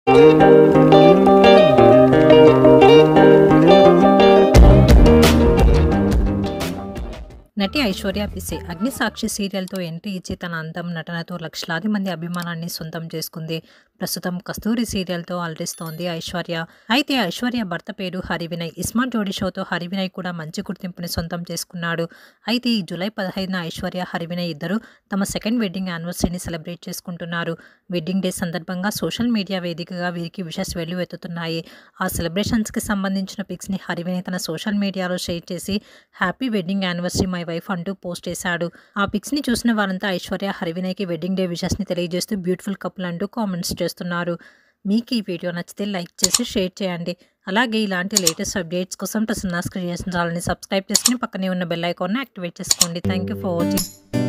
నటి ఐశ్వర్య పిసి అగ్నిసాక్షి సీరియల్తో ఎంట్రీ ఇచ్చి తన అందం నటనతో లక్షలాది మంది అభిమానాన్ని సొంతం చేసుకుంది ప్రస్తుతం కస్తూరి సీరియల్తో అలరిస్తోంది ఐశ్వర్య అయితే ఐశ్వర్య భర్త పేరు హరివినయ్ ఇస్మార్ట్ జోడీ షోతో హరివినయ్ కూడా మంచి గుర్తింపుని సొంతం చేసుకున్నాడు అయితే ఈ జూలై పదహైదున ఐశ్వర్య హరివినయ్ ఇద్దరు తమ సెకండ్ వెడ్డింగ్ యానివర్సరీని సెలబ్రేట్ చేసుకుంటున్నారు వెడ్డింగ్ డే సందర్భంగా సోషల్ మీడియా వేదికగా వీరికి విషస్ వెల్లువెత్తుతున్నాయి ఆ సెలబ్రేషన్స్కి సంబంధించిన పిక్స్ని హరివినయ్ తన సోషల్ మీడియాలో షేర్ చేసి happy wedding anniversary my wife అంటూ పోస్ట్ చేశాడు ఆ పిక్స్ ని చూసిన వారంతా ఐశ్వర్య హరివినయ్కి వెడ్డింగ్ డే విషెస్ ని తెలియజేస్తూ బ్యూటిఫుల్ కపుల్ అంటూ కామెంట్స్ చేస్తున్నారు మీకు ఈ వీడియో నచ్చితే లైక్ చేసి షేర్ చేయండి అలాగే ఇలాంటి లేటెస్ట్ అప్డేట్స్ కోసం ప్రసన్నాస్ క్రియేషన్ ఛానల్ని సబ్స్క్రైబ్ చేసుకుని పక్కనే ఉన్న బెల్ ఐకాన్ని యాక్టివేట్ చేసుకోండి థ్యాంక్ యూ ఫర్ వాచింగ్